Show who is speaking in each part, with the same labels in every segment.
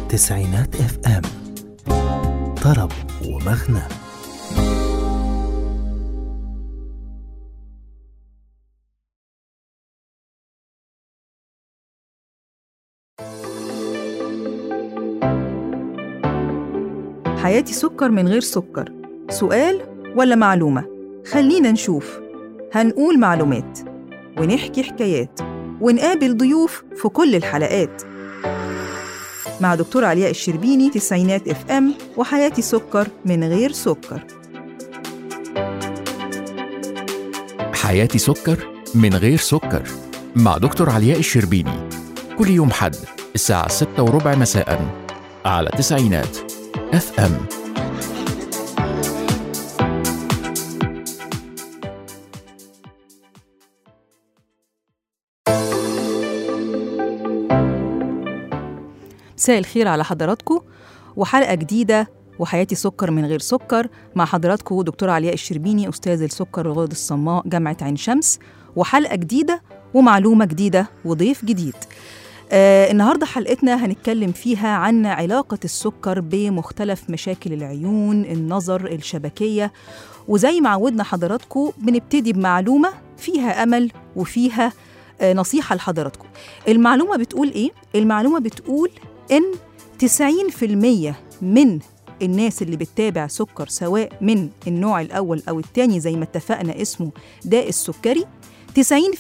Speaker 1: تسعينات اف ام طرب ومغنى
Speaker 2: حياتي سكر من غير سكر سؤال ولا معلومة؟ خلينا نشوف هنقول معلومات ونحكي حكايات ونقابل ضيوف في كل الحلقات مع دكتور علياء الشربيني تسعينات اف ام وحياتي سكر من غير سكر
Speaker 3: حياتي سكر من غير سكر مع دكتور علياء الشربيني كل يوم حد الساعة ستة وربع مساء على تسعينات اف ام
Speaker 2: مساء الخير على حضراتكم وحلقة جديدة وحياتي سكر من غير سكر مع حضراتكم دكتور علياء الشربيني أستاذ السكر والغدد الصماء جامعة عين شمس وحلقة جديدة ومعلومة جديدة وضيف جديد آه النهاردة حلقتنا هنتكلم فيها عن علاقة السكر بمختلف مشاكل العيون النظر الشبكية وزي ما عودنا حضراتكم بنبتدي بمعلومة فيها أمل وفيها آه نصيحة لحضراتكم المعلومة بتقول إيه؟ المعلومة بتقول إن 90% من الناس اللي بتتابع سكر سواء من النوع الأول أو التاني زي ما اتفقنا اسمه داء السكري 90%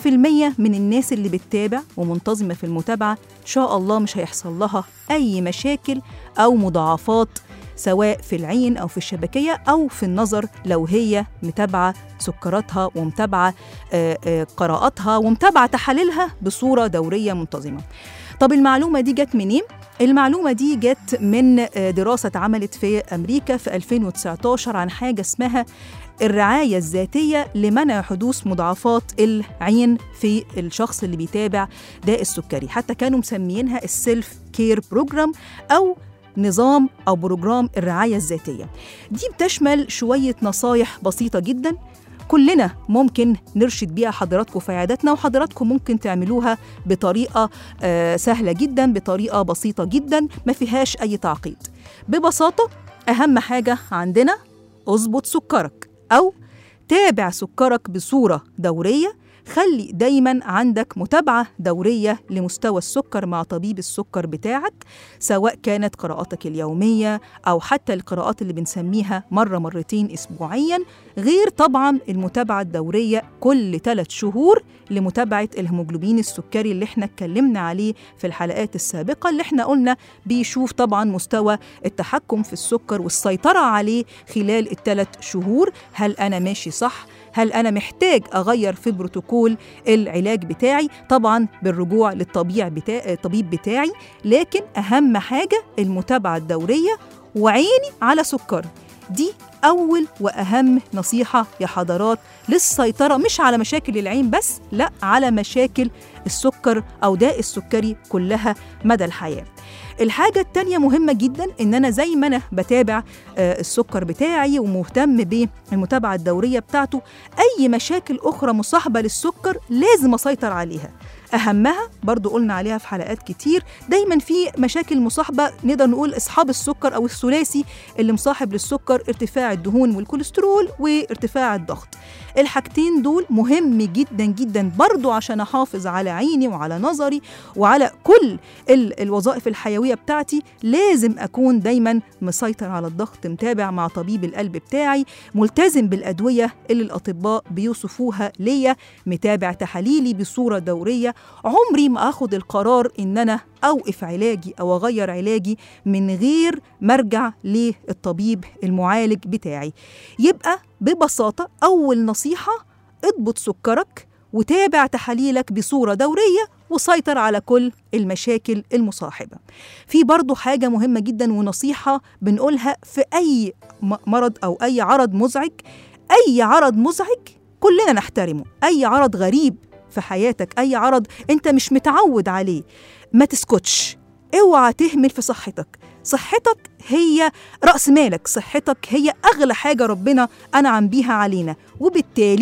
Speaker 2: من الناس اللي بتتابع ومنتظمة في المتابعة إن شاء الله مش هيحصل لها أي مشاكل أو مضاعفات سواء في العين أو في الشبكية أو في النظر لو هي متابعة سكراتها ومتابعة آه، آه، قراءاتها ومتابعة تحاليلها بصورة دورية منتظمة طب المعلومة دي جت منين؟ المعلومة دي جت من آه، دراسة اتعملت في أمريكا في 2019 عن حاجة اسمها الرعاية الذاتية لمنع حدوث مضاعفات العين في الشخص اللي بيتابع داء السكري حتى كانوا مسميينها السيلف كير بروجرام أو نظام أو بروجرام الرعاية الذاتية دي بتشمل شوية نصايح بسيطة جدا كلنا ممكن نرشد بيها حضراتكم في عياداتنا وحضراتكم ممكن تعملوها بطريقة آه، سهلة جدا بطريقة بسيطة جدا ما فيهاش أي تعقيد ببساطة أهم حاجة عندنا اظبط سكرك أو تابع سكرك بصورة دورية خلي دايما عندك متابعة دورية لمستوى السكر مع طبيب السكر بتاعك سواء كانت قراءاتك اليومية أو حتى القراءات اللي بنسميها مرة مرتين أسبوعيا غير طبعا المتابعة الدورية كل ثلاث شهور لمتابعة الهيموجلوبين السكري اللي احنا اتكلمنا عليه في الحلقات السابقة اللي احنا قلنا بيشوف طبعا مستوى التحكم في السكر والسيطرة عليه خلال الثلاث شهور هل أنا ماشي صح؟ هل أنا محتاج أغير في بروتوكول العلاج بتاعي؟ طبعا بالرجوع للطبيب بتاع الطبيب بتاعي لكن أهم حاجة المتابعة الدورية وعيني على سكر دي أول وأهم نصيحة يا حضرات للسيطرة مش على مشاكل العين بس لا على مشاكل السكر أو داء السكري كلها مدى الحياة الحاجة التانية مهمة جدا إن أنا زي ما أنا بتابع آه، السكر بتاعي ومهتم بالمتابعة الدورية بتاعته أي مشاكل أخرى مصاحبة للسكر لازم أسيطر عليها أهمها برضو قلنا عليها في حلقات كتير دايما في مشاكل مصاحبة نقدر نقول أصحاب السكر أو الثلاثي اللي مصاحب للسكر ارتفاع الدهون والكوليسترول وارتفاع الضغط الحاجتين دول مهم جدا جدا برضو عشان أحافظ على عيني وعلى نظري وعلى كل ال- الوظائف الحيوية بتاعتي لازم أكون دايما مسيطر على الضغط متابع مع طبيب القلب بتاعي ملتزم بالأدوية اللي الأطباء بيوصفوها ليا متابع تحاليلي بصورة دورية عمري ما أخد القرار إن أنا أوقف علاجي أو أغير علاجي من غير ما أرجع للطبيب المعالج بتاعي يبقى ببساطة أول نصيحة اضبط سكرك وتابع تحاليلك بصورة دورية وسيطر على كل المشاكل المصاحبة في برضو حاجة مهمة جدا ونصيحة بنقولها في أي م- مرض أو أي عرض مزعج أي عرض مزعج كلنا نحترمه أي عرض غريب في حياتك أي عرض أنت مش متعود عليه ما تسكتش اوعى تهمل في صحتك صحتك هي رأس مالك صحتك هي أغلى حاجة ربنا أنعم بيها علينا وبالتالي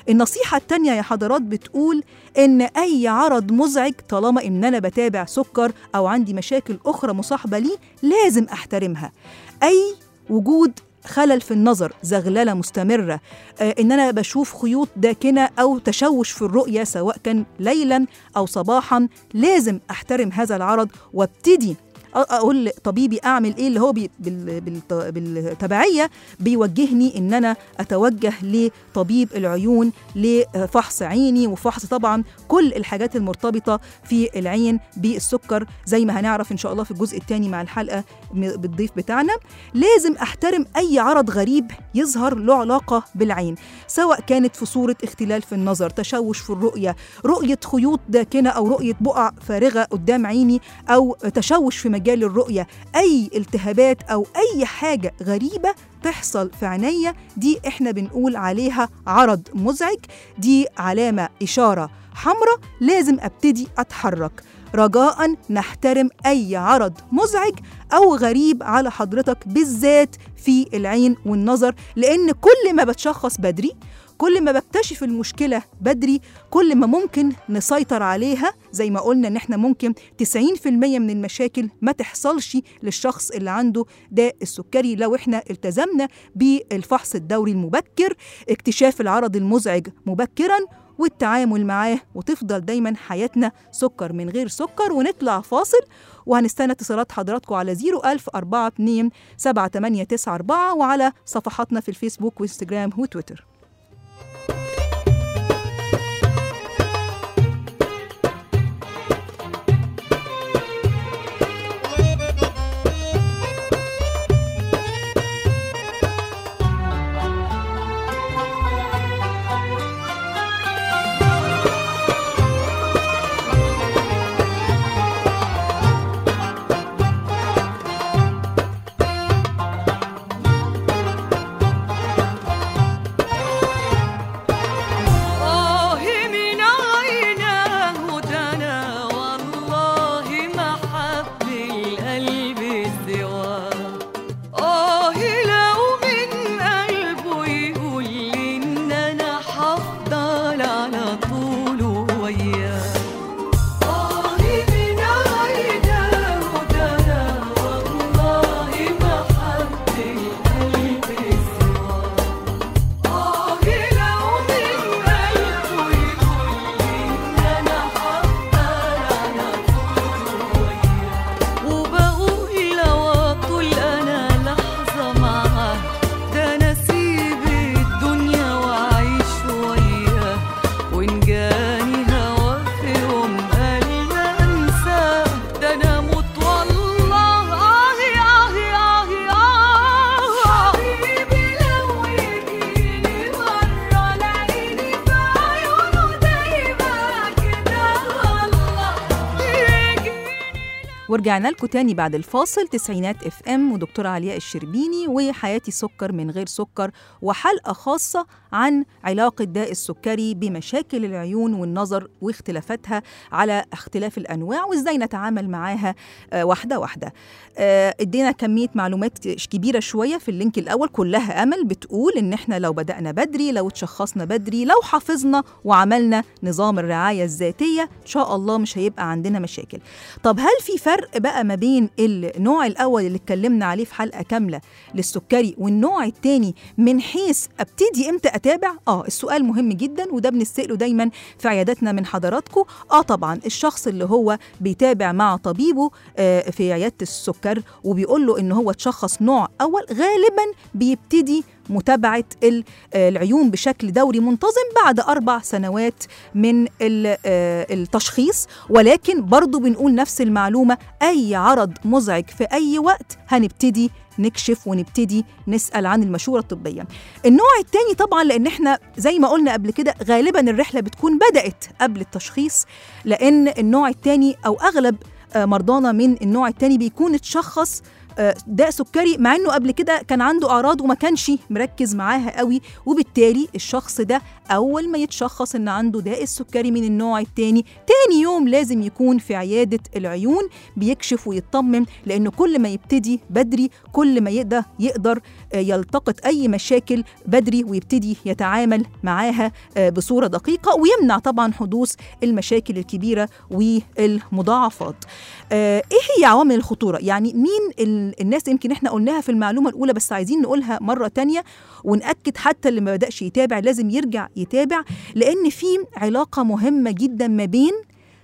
Speaker 2: النصيحة التانية يا حضرات بتقول إن أي عرض مزعج طالما إن أنا بتابع سكر أو عندي مشاكل أخرى مصاحبة ليه لازم أحترمها أي وجود خلل في النظر زغللة مستمرة آه إن أنا بشوف خيوط داكنة أو تشوش في الرؤية سواء كان ليلا أو صباحا لازم أحترم هذا العرض وابتدي اقول لطبيبي اعمل ايه اللي هو بي بال بالت- بالتبعيه بيوجهني ان انا اتوجه لطبيب العيون لفحص عيني وفحص طبعا كل الحاجات المرتبطه في العين بالسكر زي ما هنعرف ان شاء الله في الجزء الثاني مع الحلقه م- بالضيف بتاعنا لازم احترم اي عرض غريب يظهر له علاقه بالعين سواء كانت في صوره اختلال في النظر تشوش في الرؤيه رؤيه خيوط داكنه او رؤيه بقع فارغه قدام عيني او تشوش في مجال الرؤيه اي التهابات او اي حاجه غريبه تحصل في عينيا دي احنا بنقول عليها عرض مزعج دي علامه اشاره حمراء لازم ابتدي اتحرك رجاء نحترم اي عرض مزعج او غريب على حضرتك بالذات في العين والنظر لان كل ما بتشخص بدري كل ما بكتشف المشكله بدري كل ما ممكن نسيطر عليها زي ما قلنا ان احنا ممكن 90% من المشاكل ما تحصلش للشخص اللي عنده داء السكري لو احنا التزمنا بالفحص الدوري المبكر اكتشاف العرض المزعج مبكرا والتعامل معاه وتفضل دايما حياتنا سكر من غير سكر ونطلع فاصل وهنستنى اتصالات حضراتكم على 01042 7894 وعلى صفحاتنا في الفيسبوك وانستجرام وتويتر
Speaker 4: آه من عيناه دنا والله ما حب القلب سواه آه لو من قلبه يقول لي إن أنا حفضل على طول وياه آه من عيناه دنا والله ما حب القلب سواه آه لو من قلبه يقول لي إن أنا حفضل على طول وياه وبقول لو أطول أنا لحظة معاه ده أنا أسيب الدنيا وأعيش وياه وإن جاني هوا في يوم قال لا أنساه ده أنا أموت والله آه آه آه آه حبيبي لو يجيني مرة لعيني في عيونه دايما كده والله يجيني
Speaker 2: ورجعنا لكم تاني بعد الفاصل تسعينات اف ام ودكتورة علياء الشربيني وحياتي سكر من غير سكر وحلقة خاصة عن علاقة داء السكري بمشاكل العيون والنظر واختلافاتها على اختلاف الأنواع وإزاي نتعامل معاها آه، واحدة واحدة آه، ادينا كمية معلومات كبيرة شوية في اللينك الأول كلها أمل بتقول إن إحنا لو بدأنا بدري لو تشخصنا بدري لو حافظنا وعملنا نظام الرعاية الذاتية إن شاء الله مش هيبقى عندنا مشاكل طب هل في فرق بقى ما بين النوع الأول اللي اتكلمنا عليه في حلقة كاملة للسكري والنوع التاني من حيث ابتدي امتى اتابع اه السؤال مهم جدا وده بنسأله دايما في عياداتنا من حضراتكم اه طبعا الشخص اللي هو بيتابع مع طبيبه آه في عيادة السكر وبيقول له ان هو تشخص نوع اول غالبا بيبتدي متابعة ال- آه، العيون بشكل دوري منتظم بعد أربع سنوات من ال- آه، التشخيص ولكن برضو بنقول نفس المعلومة أي عرض مزعج في أي وقت هنبتدي نكشف ونبتدي نسأل عن المشورة الطبية النوع التاني طبعا لأن احنا زي ما قلنا قبل كده غالبا الرحلة بتكون بدأت قبل التشخيص لأن النوع التاني أو أغلب آه، مرضانا من النوع التاني بيكون اتشخص آه، داء سكري مع انه قبل كده كان عنده اعراض وما كانش مركز معاها قوي وبالتالي الشخص ده اول ما يتشخص ان عنده داء السكري من النوع الثاني تاني يوم لازم يكون في عياده العيون بيكشف ويطمن لانه كل ما يبتدي بدري كل ما يقدر يقدر آه، يلتقط اي مشاكل بدري ويبتدي يتعامل معاها آه، بصوره دقيقه ويمنع طبعا حدوث المشاكل الكبيره والمضاعفات. آه، ايه هي عوامل الخطوره؟ يعني مين ال- الناس يمكن احنا قلناها في المعلومه الاولى بس عايزين نقولها مره تانية ونأكد حتى اللي ما بدأش يتابع لازم يرجع يتابع لان في علاقه مهمه جدا ما بين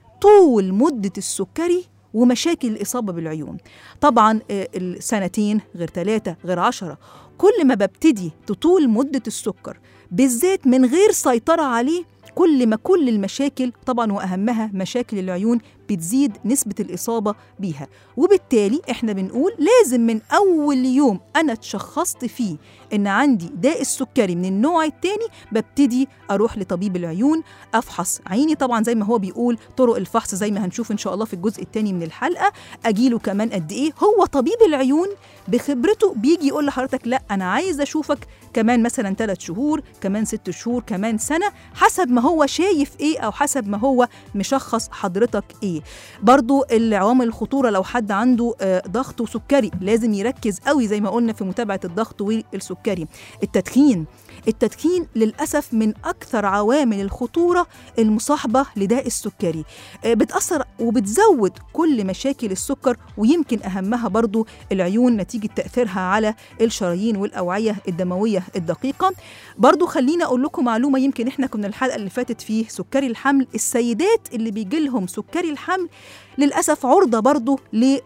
Speaker 2: طول مده السكري ومشاكل الإصابة بالعيون طبعا آه، السنتين غير ثلاثة غير عشرة كل ما ببتدي تطول مدة السكر بالذات من غير سيطرة عليه كل ما كل المشاكل طبعا وأهمها مشاكل العيون بتزيد نسبة الإصابة بيها وبالتالي إحنا بنقول لازم من أول يوم أنا اتشخصت فيه إن عندي داء السكري من النوع التاني ببتدي أروح لطبيب العيون أفحص عيني طبعا زي ما هو بيقول طرق الفحص زي ما هنشوف إن شاء الله في الجزء التاني من الحلقة أجيله كمان قد إيه هو طبيب العيون بخبرته بيجي يقول لحضرتك لا أنا عايز أشوفك كمان مثلا ثلاث شهور كمان ست شهور كمان سنة حسب ما هو شايف إيه أو حسب ما هو مشخص حضرتك إيه برضو العوامل الخطورة لو حد عنده آه، ضغط وسكري لازم يركز قوي زي ما قلنا في متابعة الضغط والسكري التدخين التدخين للأسف من أكثر عوامل الخطورة المصاحبة لداء السكري آه، بتأثر وبتزود كل مشاكل السكر ويمكن أهمها برضو العيون نتيجة تأثيرها على الشرايين والأوعية الدموية الدقيقة برضو خلينا أقول لكم معلومة يمكن إحنا كنا الحلقة اللي فاتت فيه سكري الحمل السيدات اللي بيجي لهم سكري الحمل للأسف عرضة برضو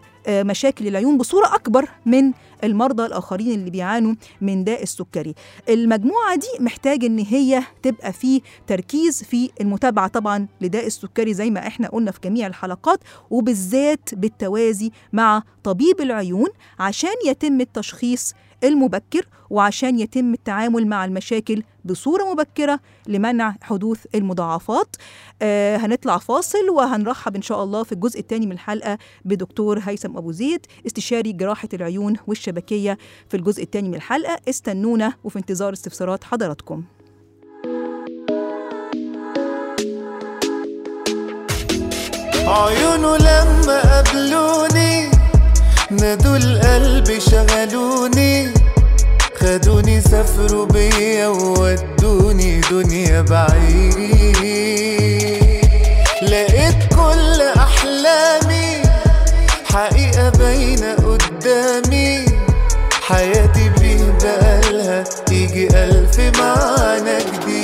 Speaker 2: لمشاكل العيون بصورة أكبر من المرضى الآخرين اللي بيعانوا من داء السكري المجموعة دي محتاج إن هي تبقى في تركيز في المتابعة طبعا لداء السكري زي ما احنا قلنا في جميع الحلقات وبالذات بالتوازي مع طبيب العيون عشان يتم التشخيص المبكر وعشان يتم التعامل مع المشاكل بصورة مبكرة لمنع حدوث المضاعفات آه هنطلع فاصل وهنرحب إن شاء الله في الجزء الثاني من الحلقة بدكتور هيثم أبو زيد استشاري جراحة العيون والشبكية في الجزء الثاني من الحلقة استنونا وفي انتظار استفسارات حضراتكم
Speaker 5: عيونه لما قابلوني نادوا القلب شغلوني خدوني سافروا بيا وودوني دنيا بعيد لقيت كل احلامي حقيقة باينة قدامي حياتي بيه بقالها يجي ألف معنى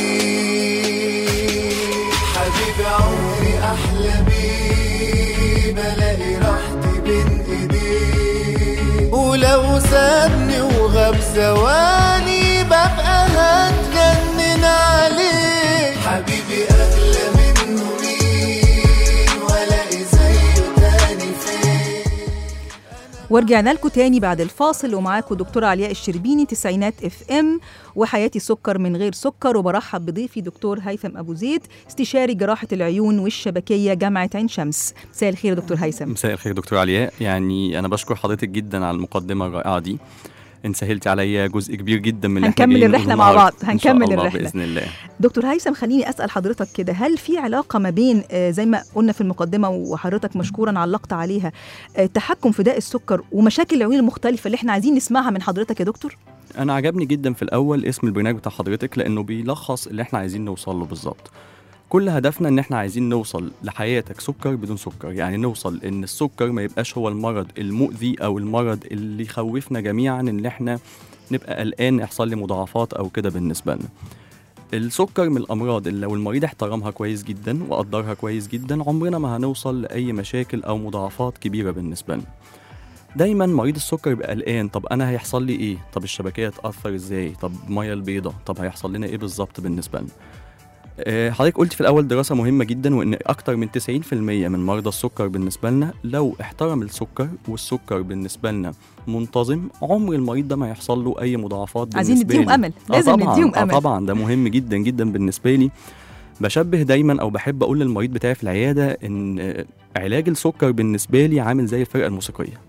Speaker 5: جديد حبيبي عمري أحلى بيه بلاقي راحتي بين إيديه ولو سابني وغاب ثواني ببقى هتجنن عليه حبيبي أغلى منه مين ولاقي زيه تاني فين
Speaker 2: ورجعنا لكم تاني بعد الفاصل ومعاكم دكتورة علياء الشربيني تسعينات اف ام وحياتي سكر من غير سكر وبرحب بضيفي دكتور هيثم ابو زيد استشاري جراحة العيون والشبكية جامعة عين شمس مساء الخير يا دكتور هيثم
Speaker 6: مساء الخير دكتور علياء يعني انا بشكر حضرتك جدا على المقدمه الرائعه دي انت سهلتي عليا جزء كبير جدا من اللي احنا
Speaker 2: هنكمل
Speaker 6: جايين
Speaker 2: الرحلة
Speaker 6: نقوله
Speaker 2: مع بعض،
Speaker 6: النهاردة. إن شاء
Speaker 2: هنكمل
Speaker 6: الله
Speaker 2: الرحلة.
Speaker 6: باذن الله
Speaker 2: دكتور هيثم خليني اسال حضرتك كده هل في علاقه ما بين آه، زي ما قلنا في المقدمه وحضرتك مشكورا علقت عليها آه، التحكم في داء السكر ومشاكل العيون المختلفه اللي احنا عايزين نسمعها من حضرتك يا دكتور
Speaker 6: انا عجبني جدا في الاول اسم البرنامج بتاع حضرتك لانه بيلخص اللي احنا عايزين نوصل له بالظبط كل هدفنا ان احنا عايزين نوصل لحياتك سكر بدون سكر يعني نوصل ان السكر ما يبقاش هو المرض المؤذي او المرض اللي يخوفنا جميعا ان احنا نبقى قلقان يحصل لي مضاعفات او كده بالنسبه لنا السكر من الامراض اللي لو المريض احترمها كويس جدا وقدرها كويس جدا عمرنا ما هنوصل لاي مشاكل او مضاعفات كبيره بالنسبه لنا دايما مريض السكر يبقى قلقان طب انا هيحصل لي ايه طب الشبكيه تاثر ازاي طب الميه البيضاء طب هيحصل لنا ايه بالظبط بالنسبه لنا آه، حضرتك قلت في الاول دراسه مهمه جدا وان اكتر من 90% من مرضى السكر بالنسبه لنا لو احترم السكر والسكر بالنسبه لنا منتظم عمر المريض ده ما يحصل له اي مضاعفات
Speaker 2: عايزين
Speaker 6: بالنسبة
Speaker 2: نديهم
Speaker 6: لي.
Speaker 2: امل
Speaker 6: آه
Speaker 2: لازم
Speaker 6: طبعاً،
Speaker 2: نديهم
Speaker 6: آه
Speaker 2: امل
Speaker 6: طبعا ده مهم جدا جدا بالنسبه لي بشبه دايما او بحب اقول للمريض بتاعي في العياده ان آه، علاج السكر بالنسبه لي عامل زي الفرقه الموسيقيه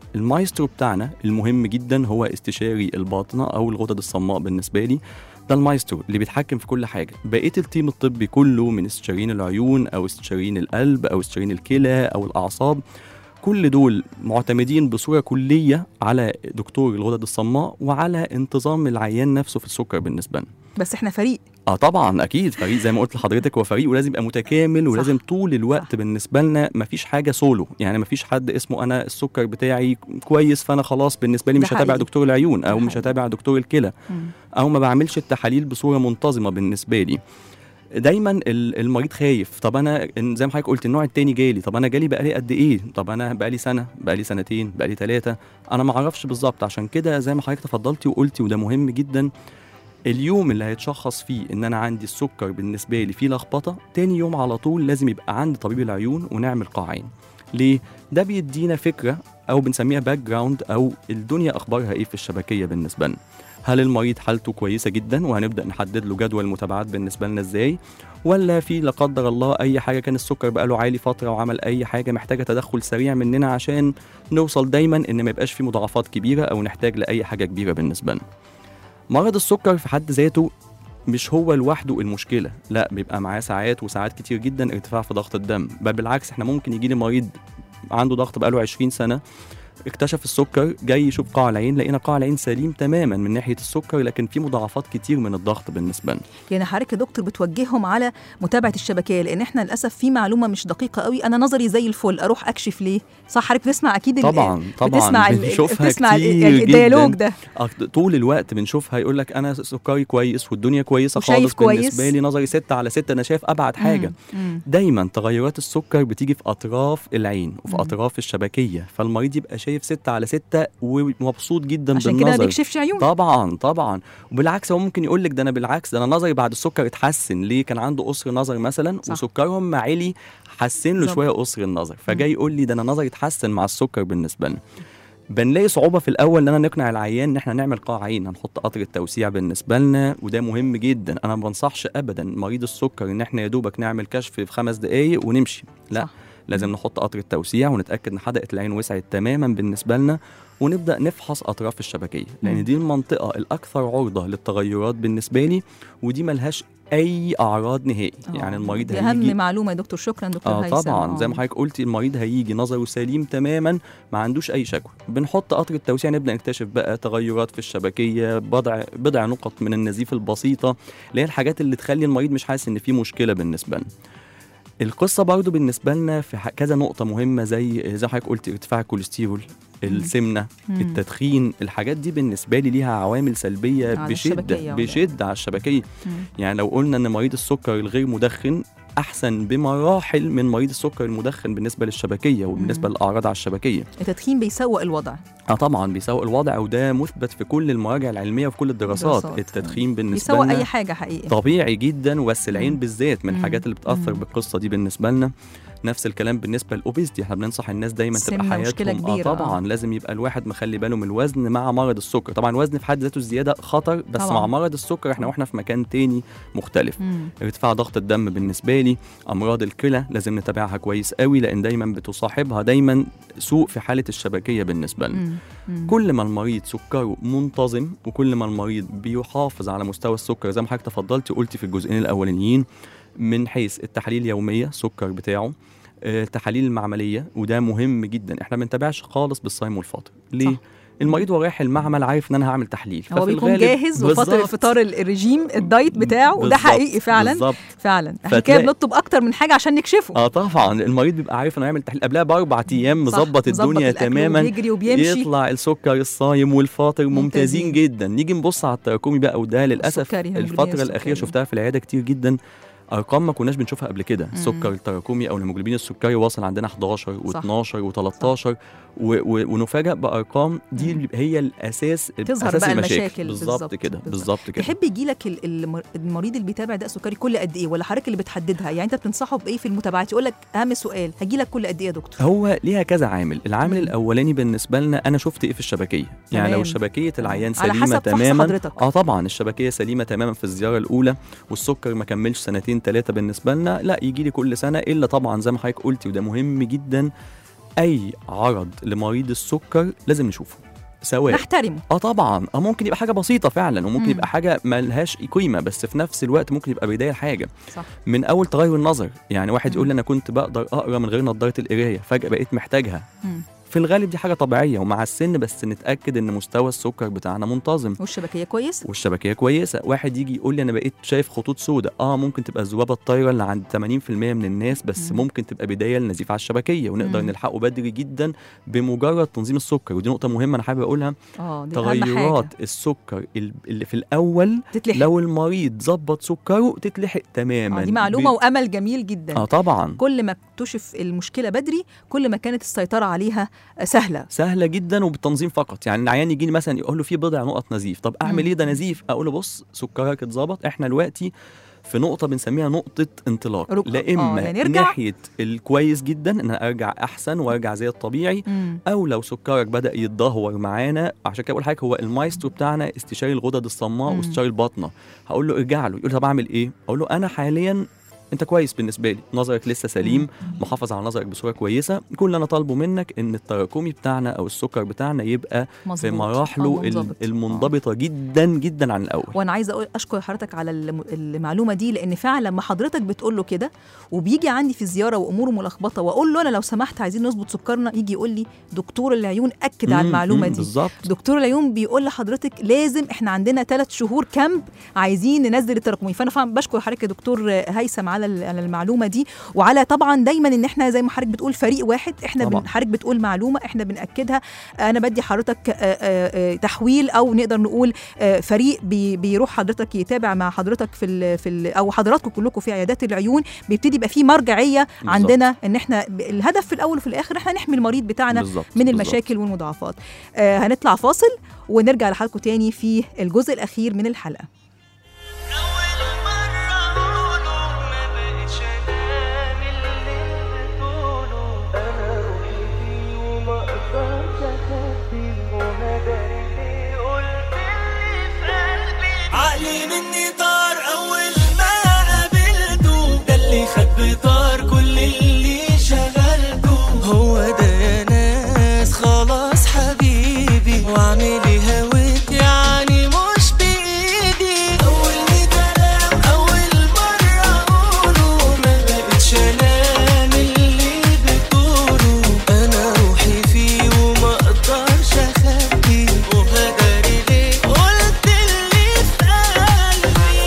Speaker 6: المايسترو بتاعنا المهم جدا هو استشاري الباطنه او الغدد الصماء بالنسبه لي ده المايسترو اللي بيتحكم في كل حاجه بقيه التيم الطبي كله من استشاريين العيون او استشاريين القلب او استشاريين الكلى او الاعصاب كل دول معتمدين بصوره كليه على دكتور الغدد الصماء وعلى انتظام العيان نفسه في السكر بالنسبه لنا
Speaker 2: بس احنا فريق
Speaker 6: اه طبعا اكيد فريق زي ما قلت لحضرتك هو فريق ولازم يبقى متكامل
Speaker 2: صح.
Speaker 6: ولازم طول الوقت
Speaker 2: صح.
Speaker 6: بالنسبه لنا مفيش حاجه سولو يعني مفيش حد اسمه انا السكر بتاعي كويس فانا خلاص بالنسبه لي
Speaker 2: ده
Speaker 6: مش هتابع
Speaker 2: حقيقي.
Speaker 6: دكتور العيون او
Speaker 2: ده
Speaker 6: مش
Speaker 2: حقيقي.
Speaker 6: هتابع دكتور الكلى
Speaker 2: مم.
Speaker 6: او ما بعملش التحاليل بصوره منتظمه بالنسبه لي دايما ال- المريض خايف طب انا إن- زي ما حضرتك قلت النوع التاني جالي طب انا جالي بقالي قد ايه طب انا بقالي سنه بقالي سنتين بقالي ثلاثه انا ما اعرفش بالظبط عشان كده زي ما حضرتك تفضلتي وقلتي وده مهم جدا اليوم اللي هيتشخص فيه ان انا عندي السكر بالنسبه لي فيه لخبطه تاني يوم على طول لازم يبقى عند طبيب العيون ونعمل قاعين ليه ده بيدينا فكره او بنسميها باك جراوند او الدنيا اخبارها ايه في الشبكيه بالنسبه لنا هل المريض حالته كويسه جدا وهنبدا نحدد له جدول المتابعات بالنسبه لنا ازاي ولا في لا قدر الله اي حاجه كان السكر بقى له عالي فتره وعمل اي حاجه محتاجه تدخل سريع مننا عشان نوصل دايما ان ما يبقاش في مضاعفات كبيره او نحتاج لاي حاجه كبيره بالنسبه لنا مرض السكر في حد ذاته مش هو لوحده المشكله لا بيبقى معاه ساعات وساعات كتير جدا ارتفاع في ضغط الدم بل بالعكس احنا ممكن يجي لي مريض عنده ضغط بقاله 20 سنه اكتشف السكر جاي يشوف قاع العين لقينا قاع العين سليم تماما من ناحيه السكر لكن في مضاعفات كتير من الضغط بالنسبه لنا
Speaker 2: يعني حضرتك يا دكتور بتوجههم على متابعه الشبكيه لان احنا للاسف في معلومه مش دقيقه قوي انا نظري زي الفل اروح اكشف ليه صح حضرتك بتسمع اكيد ال-
Speaker 6: طبعا طبعا
Speaker 2: بتسمع ال-
Speaker 6: بنشوفها
Speaker 2: بتسمع ال-
Speaker 6: كتير
Speaker 2: يعني الديالوج
Speaker 6: جداً.
Speaker 2: ده
Speaker 6: أك- طول الوقت بنشوفها يقول لك انا سكري كويس والدنيا كويسه
Speaker 2: وشايف
Speaker 6: خالص
Speaker 2: كويس.
Speaker 6: بالنسبه لي نظري 6 على 6 انا شايف ابعد حاجه
Speaker 2: مم. مم.
Speaker 6: دايما تغيرات السكر بتيجي في اطراف العين وفي
Speaker 2: مم.
Speaker 6: اطراف الشبكيه فالمريض يبقى شايف 6 على 6 ومبسوط جدا
Speaker 2: عشان كده
Speaker 6: بالنظر
Speaker 2: ما بيكشفش عيون
Speaker 6: طبعا طبعا وبالعكس هو ممكن يقول لك ده انا بالعكس ده انا نظري بعد السكر اتحسن ليه كان عنده قصر نظر مثلا
Speaker 2: صح.
Speaker 6: وسكرهم مع علي حسن له
Speaker 2: بالظبط.
Speaker 6: شويه قصر النظر فجاي يقول لي ده انا نظري اتحسن مع السكر بالنسبه لنا بنلاقي صعوبة في الأول إن أنا نقنع العيان إن إحنا نعمل قاع عين هنحط قطر التوسيع بالنسبة لنا وده مهم جدا أنا ما بنصحش أبدا مريض السكر إن إحنا يا دوبك نعمل كشف في خمس دقايق ونمشي لا
Speaker 2: صح.
Speaker 6: لازم نحط قطر التوسيع ونتأكد إن حدقة العين وسعت تماما بالنسبة لنا ونبدأ نفحص أطراف الشبكية
Speaker 2: مم.
Speaker 6: لأن دي المنطقة الأكثر عرضة للتغيرات بالنسبة لي ودي ملهاش أي أعراض نهائي
Speaker 2: آه.
Speaker 6: يعني المريض
Speaker 2: دي
Speaker 6: هيجي
Speaker 2: اهم معلومه يا دكتور شكرا دكتور
Speaker 6: اه
Speaker 2: هيثم
Speaker 6: طبعا زي ما حضرتك قلتي المريض هيجي نظره سليم تماما ما عندوش اي شكوى بنحط قطر التوسيع نبدا نكتشف بقى تغيرات في الشبكيه بضع بضع نقط من النزيف البسيطه اللي هي الحاجات اللي تخلي المريض مش حاسس ان في مشكله بالنسبه لنا القصه برضو بالنسبه لنا في ح- كذا نقطه مهمه زي زي ما حضرتك قلتي ارتفاع الكوليسترول السمنه
Speaker 2: مم.
Speaker 6: التدخين الحاجات دي بالنسبه لي ليها عوامل سلبيه
Speaker 2: على
Speaker 6: بشده
Speaker 2: الشبكية ولا-
Speaker 6: بشده على الشبكيه
Speaker 2: مم.
Speaker 6: يعني لو قلنا ان مريض السكر الغير مدخن احسن بمراحل من مريض السكر المدخن بالنسبه للشبكيه وبالنسبه
Speaker 2: مم.
Speaker 6: للاعراض على الشبكيه
Speaker 2: التدخين بيسوق الوضع
Speaker 6: اه طبعا بيسوق الوضع وده مثبت في كل المراجع العلميه وفي كل الدراسات
Speaker 2: الدراسات.
Speaker 6: التدخين بالنسبه
Speaker 2: بيسوق
Speaker 6: لنا
Speaker 2: اي حاجه حقيقي
Speaker 6: طبيعي جدا بس العين
Speaker 2: مم.
Speaker 6: بالذات من
Speaker 2: مم.
Speaker 6: الحاجات اللي بتاثر
Speaker 2: مم.
Speaker 6: بالقصه دي بالنسبه لنا نفس الكلام بالنسبه للاوبيستي احنا بننصح الناس دايما تبقى
Speaker 2: السمنة مشكلة
Speaker 6: حياتهم
Speaker 2: كبيرة،
Speaker 6: اه طبعا
Speaker 2: آه.
Speaker 6: لازم يبقى الواحد مخلي باله من الوزن مع مرض السكر طبعا الوزن في حد ذاته الزياده خطر بس
Speaker 2: طبعاً.
Speaker 6: مع مرض السكر احنا واحنا في مكان تاني مختلف
Speaker 2: مم.
Speaker 6: ارتفاع ضغط الدم بالنسبه لي امراض الكلى لازم نتابعها كويس قوي لان دايما بتصاحبها دايما سوء في حاله الشبكيه بالنسبه لنا
Speaker 2: مم. مم.
Speaker 6: كل ما المريض سكره منتظم وكل ما المريض بيحافظ على مستوى السكر زي ما حضرتك تفضلتي قلتي في الجزئين الاولانيين من حيث التحاليل اليوميه السكر بتاعه آه، التحاليل المعمليه وده مهم جدا احنا ما بنتابعش خالص بالصايم والفطر ليه
Speaker 2: صح.
Speaker 6: المريض وهو رايح المعمل عارف ان انا هعمل تحليل
Speaker 2: هو
Speaker 6: ففي
Speaker 2: بيكون
Speaker 6: الغالب-
Speaker 2: جاهز وفتره
Speaker 6: بالظبط.
Speaker 2: الفطار ال- الرجيم الدايت بتاعه وده
Speaker 6: بالظبط،
Speaker 2: حقيقي فعلا
Speaker 6: بالظبط
Speaker 2: فعلا عشان كده
Speaker 6: فتلاقي-
Speaker 2: بنطلب اكتر من حاجه عشان نكشفه
Speaker 6: اه طبعا المريض بيبقى عارف انه يعمل تحليل قبلها باربع ايام
Speaker 2: صح،
Speaker 6: مظبط الدنيا
Speaker 2: الأكل
Speaker 6: تماما
Speaker 2: وبيجري وبيمشي
Speaker 6: يطلع السكر الصايم والفاطر
Speaker 2: ممتازين.
Speaker 6: ممتازين جدا نيجي نبص على التراكمي بقى وده للاسف
Speaker 2: السكري، هيموجلوبين
Speaker 6: الفتره الاخيره
Speaker 2: السكري.
Speaker 6: شفتها في العياده كتير جدا ارقام ما كناش بنشوفها قبل كده السكر التراكمي او الهيموجلوبين السكري واصل عندنا 11
Speaker 2: صح.
Speaker 6: و12 و13 ونفاجئ بارقام دي اللي هي الاساس
Speaker 2: تظهر
Speaker 6: اساس
Speaker 2: بقى
Speaker 6: المشاكل
Speaker 2: المشاكل
Speaker 6: بالظبط
Speaker 2: بالظبط،
Speaker 6: كده
Speaker 2: بالظبط.
Speaker 6: بالظبط كده
Speaker 2: يحب يجي لك المريض اللي بيتابع ده سكري كل قد ايه ولا حضرتك اللي بتحددها يعني انت بتنصحه بايه في المتابعات يقول لك اهم سؤال هجي لك كل قد ايه يا دكتور
Speaker 6: هو ليها كذا عامل العامل
Speaker 2: مم.
Speaker 6: الاولاني بالنسبه لنا انا شفت ايه في الشبكيه يعني
Speaker 2: تمام.
Speaker 6: لو شبكيه العيان
Speaker 2: على
Speaker 6: سليمه
Speaker 2: حسب فحص
Speaker 6: تماما
Speaker 2: حضرتك.
Speaker 6: اه طبعا الشبكيه سليمه تماما في الزياره الاولى والسكر ما كملش سنتين ثلاثه بالنسبه لنا لا يجي لي كل سنه الا طبعا زي ما حضرتك قلتي وده مهم جدا اي عرض لمريض السكر لازم نشوفه سواء
Speaker 2: نحترمه
Speaker 6: اه طبعا اه ممكن يبقى حاجه بسيطه فعلا وممكن
Speaker 2: مم.
Speaker 6: يبقى حاجه ملهاش قيمه بس في نفس الوقت ممكن يبقى بدايه حاجه
Speaker 2: صح
Speaker 6: من اول تغير النظر يعني واحد
Speaker 2: مم.
Speaker 6: يقول لي انا كنت بقدر اقرا من غير نظاره القرايه فجاه بقيت محتاجها
Speaker 2: مم.
Speaker 6: في الغالب دي حاجه طبيعيه ومع السن بس نتاكد ان مستوى السكر بتاعنا منتظم
Speaker 2: والشبكيه كويس
Speaker 6: والشبكيه كويسه واحد يجي يقول لي انا بقيت شايف خطوط سوداء اه ممكن تبقى الذبابه الطايره اللي عند 80% من الناس بس
Speaker 2: مم.
Speaker 6: ممكن تبقى بدايه لنزيف على الشبكيه ونقدر
Speaker 2: مم.
Speaker 6: نلحقه بدري جدا بمجرد تنظيم السكر ودي نقطه مهمه انا حابب اقولها
Speaker 2: اه دي اهم حاجه
Speaker 6: تغيرات السكر ال- اللي في الاول
Speaker 2: تتلحق
Speaker 6: لو المريض ظبط سكره تتلحق تماما
Speaker 2: آه دي معلومه
Speaker 6: ب-
Speaker 2: وامل جميل جدا
Speaker 6: اه طبعا
Speaker 2: كل ما اكتشف المشكله بدري كل ما كانت السيطره عليها سهله
Speaker 6: سهله جدا وبالتنظيم فقط يعني العيان يجي لي مثلا يقول له في بضع نقط نزيف طب اعمل
Speaker 2: مم.
Speaker 6: ايه ده نزيف اقول له بص سكرك اتظبط احنا دلوقتي في نقطة بنسميها نقطة انطلاق
Speaker 2: رك-
Speaker 6: لا
Speaker 2: آه،
Speaker 6: إما
Speaker 2: يعني نرجع.
Speaker 6: ناحية الكويس جدا إن أنا أرجع أحسن وأرجع زي الطبيعي
Speaker 2: مم.
Speaker 6: أو لو سكرك بدأ يتدهور معانا عشان كده بقول حضرتك هو المايسترو بتاعنا استشاري الغدد الصماء
Speaker 2: مم.
Speaker 6: واستشاري الباطنة هقول له ارجع له يقول لي طب أعمل إيه؟ أقول له أنا حاليا أنت كويس بالنسبة لي نظرك لسه سليم محافظ على نظرك بصورة كويسة كل اللي أنا طالبه منك إن التراكمي بتاعنا أو السكر بتاعنا يبقى في
Speaker 2: مظبوط.
Speaker 6: مراحله
Speaker 2: آه،
Speaker 6: ال-
Speaker 2: منضبط. آه.
Speaker 6: المنضبطة جدا جدا عن الأول
Speaker 2: وانا عايزه اقول اشكر حضرتك على الم- المعلومه دي لان فعلا لما حضرتك بتقول له كده وبيجي عندي في زياره واموره ملخبطه واقول له انا لو سمحت عايزين نظبط سكرنا يجي يقول لي دكتور العيون اكد على
Speaker 6: مم،
Speaker 2: المعلومه
Speaker 6: مم،
Speaker 2: دي
Speaker 6: بالظبط
Speaker 2: دكتور العيون بيقول لحضرتك لازم احنا عندنا ثلاث شهور كامب عايزين ننزل التراكمي فانا فعلا بشكر حضرتك يا دكتور هيثم على ال- على المعلومه دي وعلى طبعا دايما ان احنا زي ما حضرتك بتقول فريق واحد احنا
Speaker 6: طبعاً.
Speaker 2: بن حضرتك بتقول معلومه احنا بناكدها انا بدي حضرتك آه، آه، آه، تحويل او نقدر نقول آه، فريق بي- بيروح حضرتك يتابع مع حضرتك في ال في ال او حضراتكم كلكم في عيادات العيون بيبتدي يبقى في مرجعيه
Speaker 6: بالظبط.
Speaker 2: عندنا ان احنا ب- الهدف في الاول وفي الاخر احنا نحمي المريض بتاعنا
Speaker 6: بالظبط
Speaker 2: من
Speaker 6: بالظبط.
Speaker 2: المشاكل والمضاعفات آه هنطلع فاصل ونرجع لحضراتكم تاني في الجزء الأخير من الحلقة
Speaker 7: أول مرة أقوله ما بقتش أنام اللي بتقوله أنا روحي فيه وما أقدرش أخبيه وندري ليه قلت اللي في قلبي عقلي مني طار أول ما قابلته ده اللي خد بطار كل اللي شغلته هو ده يا ناس خلاص حبيبي واعمل إيه هويت يعني مش بإيدي أول كلام أول مرة أقوله ما بقتش أنام اللي بتقوله أنا روحي فيه وما أقدرش أخبيه وهدري ليه قلت اللي في قلبي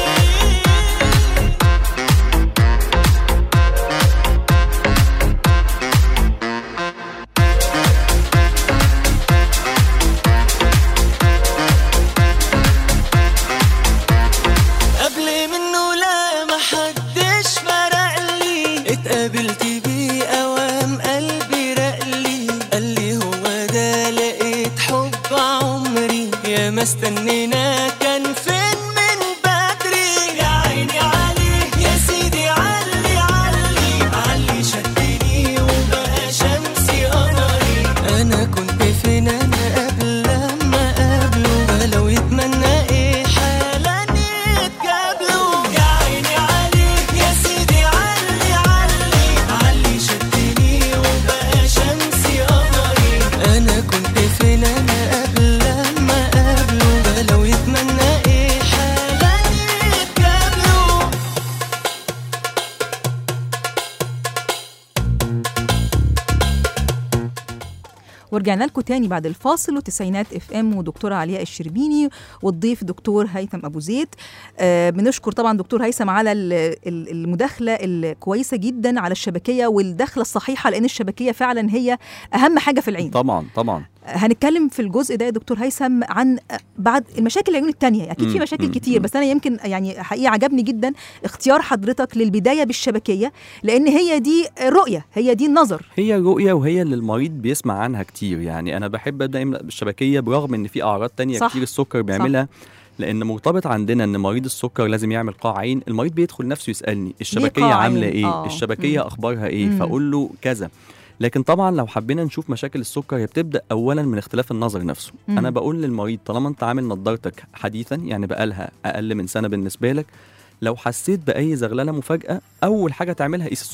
Speaker 7: قبل منه لا محدش فرق لي اتقابلت بيه اوام قلبي رقلي قال لي هو ده لقيت حب عمري يا ما استنينا كان فين من بدري يا عيني عليه يا سيدي علي علي علي شدني وبقى شمسي قمري انا كنت فين انا قبل لما قابله لو يتمنى ايه حالا يتقابلوا يا عيني عليه يا سيدي علي علي علي شدني وبقى شمسي قمري انا كنت فين انا قبل لما قابله لو يتمنى ايه حالا يتقابلوا
Speaker 2: ورجعنا لكم تاني بعد الفاصل وتسعينات اف ام ودكتوره علياء الشربيني والضيف دكتور هيثم ابو زيد آه بنشكر طبعا دكتور هيثم على ال- ال- المداخله الكويسه جدا على الشبكيه والدخله الصحيحه لان الشبكيه فعلا هي اهم حاجه في العين
Speaker 6: طبعا طبعا
Speaker 2: هنتكلم في الجزء ده يا دكتور هيثم عن بعد المشاكل العيون التانية اكيد في
Speaker 6: مم،
Speaker 2: مشاكل
Speaker 6: مم،
Speaker 2: كتير
Speaker 6: مم.
Speaker 2: بس انا يمكن يعني حقيقه عجبني جدا اختيار حضرتك للبدايه بالشبكيه لان هي دي الرؤيه هي دي النظر
Speaker 6: هي رؤية وهي اللي المريض بيسمع عنها كتير يعني أنا بحب أبدأ بالشبكية برغم إن في أعراض تانية
Speaker 2: صح،
Speaker 6: كتير السكر بيعملها لأن مرتبط عندنا إن مريض السكر لازم يعمل قاع عين المريض بيدخل نفسه يسألني الشبكية
Speaker 2: قاع
Speaker 6: عاملة
Speaker 2: عين؟
Speaker 6: إيه
Speaker 2: آه،
Speaker 6: الشبكية
Speaker 2: مم.
Speaker 6: أخبارها إيه
Speaker 2: مم.
Speaker 6: فأقول له كذا لكن طبعا لو حبينا نشوف مشاكل السكر هي بتبدا اولا من اختلاف النظر نفسه
Speaker 2: مم.
Speaker 6: انا بقول للمريض طالما انت عامل نضارتك حديثا يعني بقالها اقل من سنه بالنسبه لك لو حسيت باي زغلله مفاجاه اول حاجه تعملها قيس السكر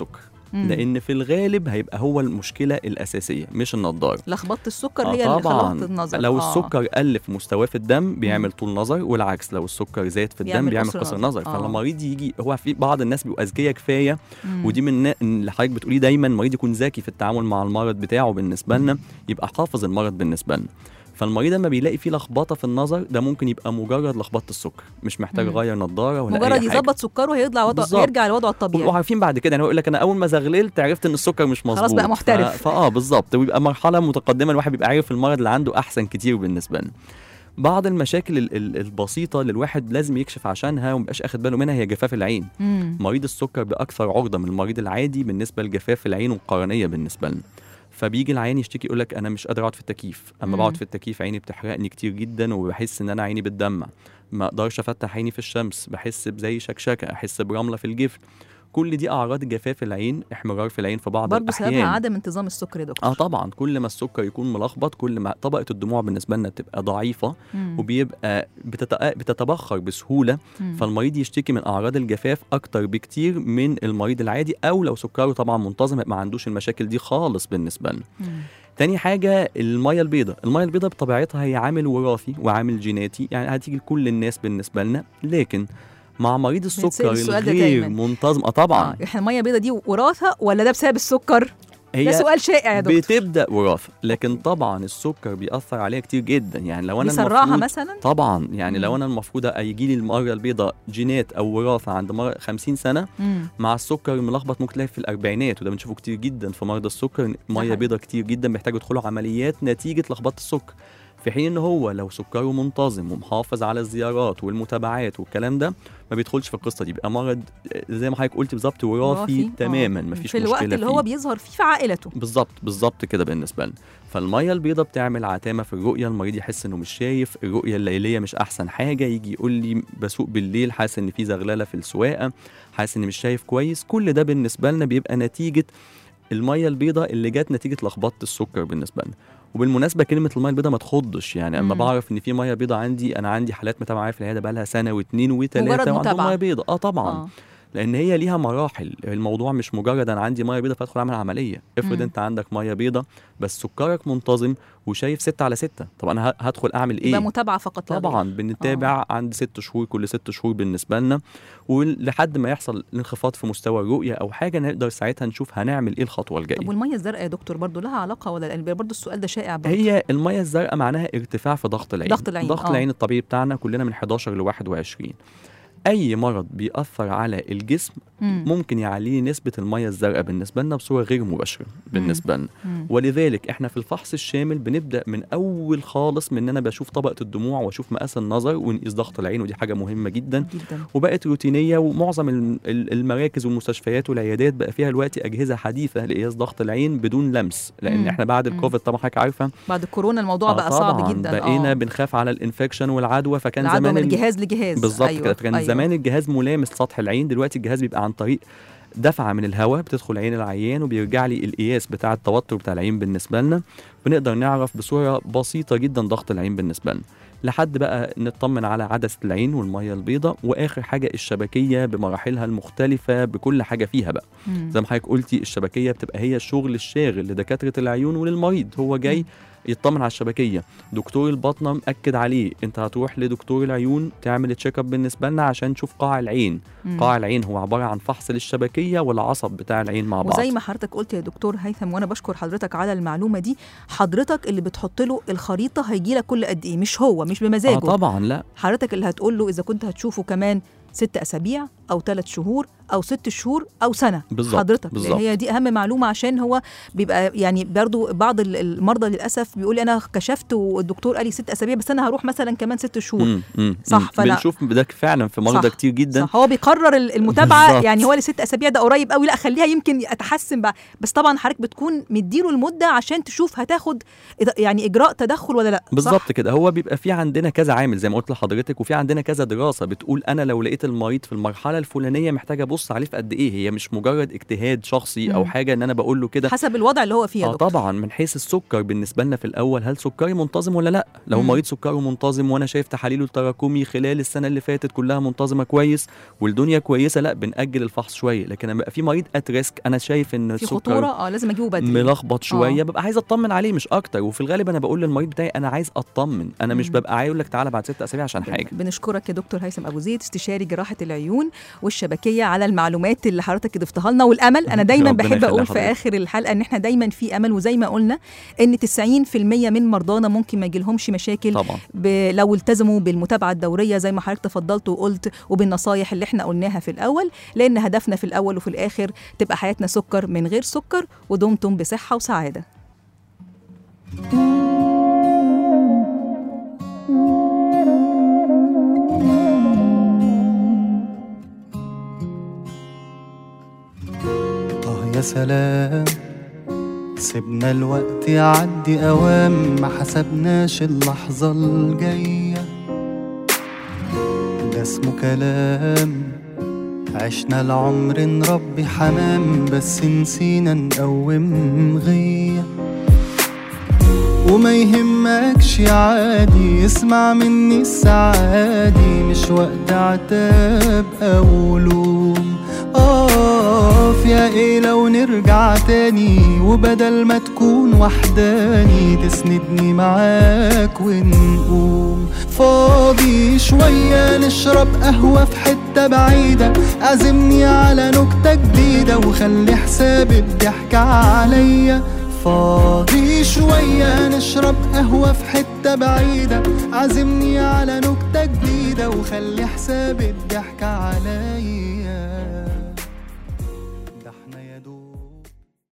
Speaker 2: مم.
Speaker 6: لان في الغالب هيبقى هو المشكله الاساسيه مش النضاره
Speaker 2: لخبطه السكر
Speaker 6: آه
Speaker 2: هي اللي
Speaker 6: طبعا
Speaker 2: خلطت النظر
Speaker 6: لو
Speaker 2: آه.
Speaker 6: السكر قل في مستواه في الدم بيعمل طول نظر والعكس لو السكر زاد في الدم
Speaker 2: بيعمل
Speaker 6: بيعمل
Speaker 2: قصر
Speaker 6: قصر
Speaker 2: نظر.
Speaker 6: نظر
Speaker 2: آه.
Speaker 6: فلما المريض يجي هو في بعض الناس بيبقوا اذكياء كفايه
Speaker 2: مم.
Speaker 6: ودي من النا- اللي حضرتك بتقوليه دايما المريض يكون ذكي في التعامل مع المرض بتاعه بالنسبه لنا يبقى حافظ المرض بالنسبه لنا فالمريض لما بيلاقي فيه لخبطه في النظر ده ممكن يبقى مجرد لخبطه السكر مش محتاج
Speaker 2: مم.
Speaker 6: يغير نضاره ولا
Speaker 2: مجرد
Speaker 6: اي حاجه
Speaker 2: يظبط سكره هيطلع وضع
Speaker 6: بالظبط.
Speaker 2: يرجع لوضعه الطبيعي
Speaker 6: وعارفين بعد كده يعني هو يقول لك انا اول ما زغللت عرفت ان السكر مش مظبوط
Speaker 2: بقى محترف.
Speaker 6: ف... فاه بالظبط ويبقى مرحله متقدمه الواحد بيبقى عارف المرض اللي عنده احسن كتير بالنسبه لنا بعض المشاكل ال- ال- البسيطه اللي الواحد لازم يكشف عشانها ومبقاش اخد باله منها هي جفاف العين
Speaker 2: مم.
Speaker 6: مريض السكر باكثر عرضه من المريض العادي بالنسبه لجفاف العين والقرنيه بالنسبه لنا فبيجي العيان يشتكي يقول لك انا مش قادر اقعد في التكييف اما
Speaker 2: مم.
Speaker 6: بقعد في التكييف عيني بتحرقني كتير جدا وبحس ان انا عيني بتدمع ما اقدرش افتح عيني في الشمس بحس بزي شكشكه احس برمله في الجفن كل دي اعراض جفاف العين احمرار في العين في بعض
Speaker 2: برضه سببها
Speaker 6: الاحيان
Speaker 2: عدم انتظام السكر يا دكتور
Speaker 6: اه طبعا كل ما السكر يكون ملخبط كل ما طبقه الدموع بالنسبه لنا بتبقى ضعيفه
Speaker 2: مم.
Speaker 6: وبيبقى بتت- بتتبخر بسهوله
Speaker 2: مم.
Speaker 6: فالمريض يشتكي من اعراض الجفاف اكتر بكتير من المريض العادي او لو سكره طبعا منتظم ما عندوش المشاكل دي خالص بالنسبه لنا
Speaker 2: مم.
Speaker 6: تاني حاجة المية البيضاء المية البيضاء بطبيعتها هي عامل وراثي وعامل جيناتي يعني هتيجي لكل الناس بالنسبة لنا لكن مع مريض السكر
Speaker 2: السؤال ده
Speaker 6: الغير
Speaker 2: دايماً.
Speaker 6: منتظم اه طبعا
Speaker 2: اه احنا الميه البيضاء دي وراثه ولا ده بسبب السكر؟ ده
Speaker 6: هي
Speaker 2: سؤال شائع يا دكتور
Speaker 6: بتبدا وراثه لكن طبعا السكر بيأثر عليها كتير جدا يعني لو انا
Speaker 2: بيسرعها
Speaker 6: المفروض
Speaker 2: مثلا؟
Speaker 6: طبعا يعني لو
Speaker 2: مم.
Speaker 6: انا المفروض يجي لي المرة البيضاء جينات او وراثه عند مر- 50 سنه
Speaker 2: مم.
Speaker 6: مع السكر الملخبط ممكن تلاقي في الاربعينات وده بنشوفه كتير جدا في مرضى السكر ميه
Speaker 2: حقيقي.
Speaker 6: بيضاء كتير جدا بيحتاجوا يدخلوا عمليات نتيجه لخبطه السكر في حين ان هو لو سكره منتظم ومحافظ على الزيارات والمتابعات والكلام ده ما بيدخلش في القصه دي بيبقى مرض آه، زي ما حضرتك قلت بالظبط وراثي
Speaker 2: وراثي. آه.
Speaker 6: تماما مفيش
Speaker 2: في
Speaker 6: مشكله
Speaker 2: الوقت اللي
Speaker 6: فيه.
Speaker 2: هو بيظهر فيه في عائلته
Speaker 6: بالظبط بالظبط كده بالنسبه لنا فالميه البيضاء بتعمل عتامه في الرؤيه المريض يحس انه مش شايف الرؤيه الليليه مش احسن حاجه يجي يقول لي بسوق بالليل حاسس ان في زغلله في السواقه حاسس اني مش شايف كويس كل ده بالنسبه لنا بيبقى نتيجه الميه البيضاء اللي جت نتيجه لخبطه السكر بالنسبه لنا وبالمناسبه كلمه الميه البيضاء ما تخضش يعني اما
Speaker 2: مم.
Speaker 6: بعرف ان في ميه بيضاء عندي انا عندي حالات متابعه معايا في العياده بقى لها سنه واثنين
Speaker 2: مجرد
Speaker 6: وثلاثه وعندهم
Speaker 2: متابعة.
Speaker 6: ميه بيضاء اه طبعا
Speaker 2: اه
Speaker 6: لان هي ليها مراحل الموضوع مش مجرد انا عندي ميه بيضاء فادخل اعمل عمليه افرض
Speaker 2: مم.
Speaker 6: انت عندك ميه بيضاء بس سكرك منتظم وشايف ستة على ستة طب انا ه- هدخل اعمل
Speaker 2: يبقى
Speaker 6: ايه
Speaker 2: متابعه فقط لا غير.
Speaker 6: طبعا بنتابع عند ست شهور كل ست شهور بالنسبه لنا ولحد ما يحصل انخفاض في مستوى الرؤيه او حاجه نقدر ساعتها نشوف هنعمل ايه الخطوه الجايه
Speaker 2: طب والميه الزرقاء يا دكتور برضه لها علاقه ولا لا؟ برضه السؤال ده شائع برضه
Speaker 6: هي الميه الزرقاء معناها ارتفاع في ضغط العين
Speaker 2: ضغط العين،
Speaker 6: ضغط
Speaker 2: آه.
Speaker 6: العين الطبيعي بتاعنا كلنا من 11 ل 21 اي مرض بيأثر على الجسم
Speaker 2: مم.
Speaker 6: ممكن يعلي لي نسبة المية الزرقاء بالنسبة لنا بصورة غير مباشرة بالنسبة لنا
Speaker 2: مم.
Speaker 6: ولذلك احنا في الفحص الشامل بنبدأ من أول خالص من إن أنا بشوف طبقة الدموع وأشوف مقاس النظر ونقيس ضغط العين ودي حاجة مهمة جدا
Speaker 2: جدا
Speaker 6: وبقت روتينية ومعظم الم- ال- المراكز والمستشفيات والعيادات بقى فيها دلوقتي أجهزة حديثة لقياس ضغط العين بدون لمس لأن
Speaker 2: مم.
Speaker 6: احنا بعد
Speaker 2: مم.
Speaker 6: الكوفيد طبعا حضرتك عارفة
Speaker 2: بعد الكورونا الموضوع
Speaker 6: آه
Speaker 2: بقى صعب
Speaker 6: طبعاً
Speaker 2: جدا
Speaker 6: بقينا
Speaker 2: اه
Speaker 6: بنخاف على الانفكشن والعدوى فكان
Speaker 2: العدوى
Speaker 6: زمان
Speaker 2: من
Speaker 6: ال-
Speaker 2: جهاز لجهاز
Speaker 6: بالظبط
Speaker 2: أيوة.
Speaker 6: كده فكان
Speaker 2: أيوة.
Speaker 6: زمان الجهاز ملامس سطح العين دلوقتي الجهاز بيبقى عن طريق دفعه من الهواء بتدخل عين العيان وبيرجع لي القياس بتاع التوتر بتاع العين بالنسبه لنا بنقدر نعرف بصوره بسيطه جدا ضغط العين بالنسبه لنا لحد بقى نطمن على عدسه العين والميه البيضاء واخر حاجه الشبكيه بمراحلها المختلفه بكل حاجه فيها بقى
Speaker 2: مم.
Speaker 6: زي ما حضرتك قلتي الشبكيه بتبقى هي الشغل الشاغل لدكاتره العيون وللمريض هو جاي يطمن على الشبكيه دكتور الباطنه مأكد عليه انت هتروح لدكتور العيون تعمل تشيك اب بالنسبه لنا عشان تشوف قاع العين
Speaker 2: مم.
Speaker 6: قاع العين هو عباره عن فحص للشبكيه والعصب بتاع العين مع بعض
Speaker 2: وزي ما حضرتك قلت يا دكتور هيثم وانا بشكر حضرتك على المعلومه دي حضرتك اللي بتحط له الخريطه هيجي لك كل قد ايه مش هو مش بمزاجه
Speaker 6: اه طبعا لا
Speaker 2: حضرتك اللي هتقول له اذا كنت هتشوفه كمان ست اسابيع او ثلاث شهور او ست شهور او سنه
Speaker 6: بالظبط،
Speaker 2: حضرتك
Speaker 6: بالظبط.
Speaker 2: لأن هي دي اهم معلومه عشان هو بيبقى يعني برضو بعض ال- المرضى للاسف بيقول لي انا كشفت والدكتور قال لي ست اسابيع بس انا هروح مثلا كمان ست شهور
Speaker 6: مم، مم،
Speaker 2: صح،
Speaker 6: مم.
Speaker 2: فأنا-
Speaker 6: بنشوف ده فعلا في مرضى
Speaker 2: صح،
Speaker 6: كتير جدا
Speaker 2: صح هو بيقرر ال- المتابعه
Speaker 6: بالظبط.
Speaker 2: يعني هو لست اسابيع ده قريب قوي لا خليها يمكن اتحسن بقى بس طبعا حضرتك بتكون مديله المده عشان تشوف هتاخد إد- يعني اجراء تدخل ولا لا صح؟
Speaker 6: بالظبط كده هو بيبقى في عندنا كذا عامل زي ما قلت لحضرتك وفي عندنا كذا دراسه بتقول انا لو لقيت المريض في المرحله الحاله الفلانيه محتاجه ابص عليه في قد ايه هي مش مجرد اجتهاد شخصي او
Speaker 2: مم.
Speaker 6: حاجه ان انا بقول له كده
Speaker 2: حسب الوضع اللي هو فيه يا
Speaker 6: اه
Speaker 2: دكتور
Speaker 6: طبعا من حيث السكر بالنسبه لنا في الاول هل سكري منتظم ولا لا لو
Speaker 2: مم.
Speaker 6: مريض سكره منتظم وانا شايف تحاليله التراكمي خلال السنه اللي فاتت كلها منتظمه كويس والدنيا كويسه لا بنأجل الفحص شويه لكن لما يبقى في مريض ات ريسك انا شايف ان
Speaker 2: في
Speaker 6: السكر
Speaker 2: خطوره اه لازم اجيبه بدري
Speaker 6: ملخبط شويه
Speaker 2: آه.
Speaker 6: ببقى عايز اطمن عليه مش اكتر وفي الغالب انا بقول للمريض بتاعي انا عايز اطمن انا مش
Speaker 2: مم.
Speaker 6: ببقى عايز اقول لك تعالى بعد ست اسابيع عشان حاجه
Speaker 2: بنشكرك يا دكتور هيثم ابو زيد استشاري جراحه العيون والشبكيه على المعلومات اللي حضرتك ضفتها لنا والامل انا دايما
Speaker 6: ربنا
Speaker 2: بحب
Speaker 6: يخلي
Speaker 2: اقول في
Speaker 6: حضرتك.
Speaker 2: اخر الحلقه ان احنا دايما في امل وزي ما قلنا ان 90% من مرضانا ممكن ما يجيلهمش مشاكل
Speaker 6: طبعا
Speaker 2: ب... لو التزموا بالمتابعه الدوريه زي ما حضرتك تفضلت وقلت وبالنصايح اللي احنا قلناها في الاول لان هدفنا في الاول وفي الاخر تبقى حياتنا سكر من غير سكر ودمتم بصحه وسعاده
Speaker 5: طه يا سلام سيبنا الوقت يعدي أوام ما حسبناش اللحظة الجاية ده اسمه كلام عشنا العمر نربي حمام بس نسينا نقوم غيه وما يهمكش عادي اسمع مني السعادي مش وقت عتاب او لوم اقف يا ايه لو نرجع تاني وبدل ما تكون وحداني تسندني معاك ونقوم فاضي شوية نشرب قهوة في حتة بعيدة عزمني على نكتة جديدة وخلي حساب الضحكة عليا فاضي شوية نشرب قهوة في حتة بعيدة عزمني على نكتة جديدة وخلي حساب الضحكة عليا